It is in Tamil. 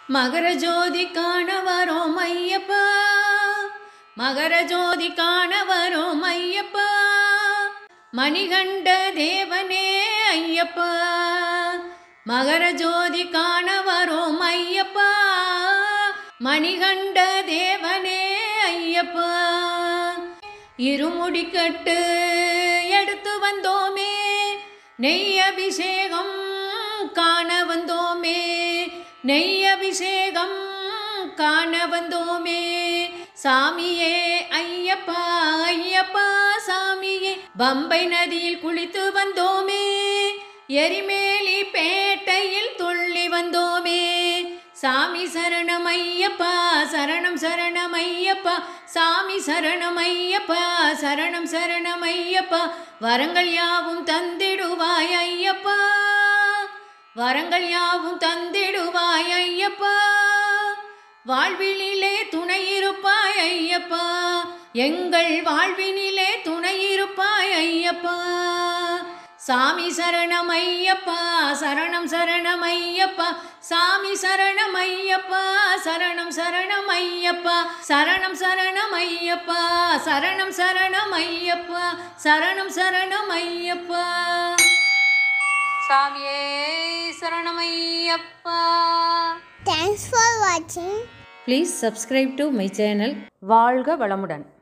மகர ஜோதி காண வரோம் ஐயப்பா மகர ஜோதி காண வரோம் ஐயப்பா மணிகண்ட தேவனே ஐயப்பா மகர ஜோதி காண வரோம் ஐயப்பா மணிகண்ட தேவனே ஐயப்பா இருமுடிக்கட்டு எடுத்து வந்தோமே நெய் அபிஷேகம் காண வந்தோமே நெய் அபிஷேகம் காண வந்தோமே சாமியே ஐயப்பா ஐயப்பா சாமியே பம்பை நதியில் குளித்து வந்தோமே எரிமேலி பேட்டையில் துள்ளி வந்தோமே சாமி சரணம் ஐயப்பா சரணம் சரணம் ஐயப்பா சாமி சரணம் ஐயப்பா சரணம் சரணம் ஐயப்பா வரங்கள் யாவும் தந்திடுவாய் ஐயப்பா வரங்கள் யாவும் தந்திடுவாய் ஐயப்பா வாழ்வினிலே துணை இருப்பாய் ஐயப்பா எங்கள் வாழ்வினிலே துணை இருப்பாய் ஐயப்பா சாமி சரணம் ஐயப்பா சரணம் சரணம் ஐயப்பா சாமி சரணம் ஐயப்பா சரணம் சரணம் ஐயப்பா சரணம் சரணம் ஐயப்பா சரணம் சரணம் ஐயப்பா சரணம் சரணம் ஐயப்பா சாமியே சரணம் Ayyappa Thanks for watching. Please subscribe to my channel வாழ்க வளமுடன்